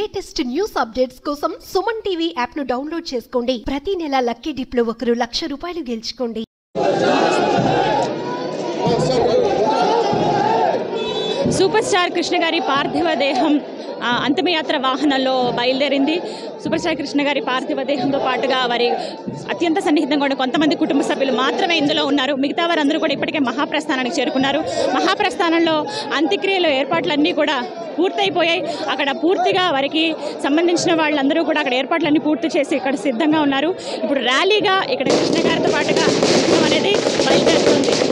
latest news updates కోసం Suman TV app ను download చేసుకోండి ప్రతి నెల లక్కీ డిప్ లో ఒకరు లక్ష రూపాయలు గెలుచుకోండి సూపర్ స్టార్ కృష్ణ గారి పార్థివ దేహం ఆ, అంతిమయాత్ర వాహనంలో బయలుదేరింది సూపర్ స్టార్ కృష్ణ గారి పార్థివ దేహంతో పాటుగా వారి అత్యంత సన్నిహితంగా ఉన్న కొంతమంది కుటుంబ సభ్యులు మాత్రమే ఇందులో ఉన్నారు మిగతా వారందరూ కూడా ఇప్పటికే మహాప్రస్థానానికి చేరుకున్నారు మహాప్రస్థానంలో అంత్యక్రియల ఏర్పాట్లన్నీ కూడా పూర్తయిపోయాయి అక్కడ పూర్తిగా వారికి సంబంధించిన వాళ్ళందరూ కూడా అక్కడ ఏర్పాట్లన్నీ పూర్తి చేసి ఇక్కడ సిద్ధంగా ఉన్నారు ఇప్పుడు ర్యాలీగా ఇక్కడ కృష్ణ గారితో పాటుగా అనేది బయలుదేరుతుంది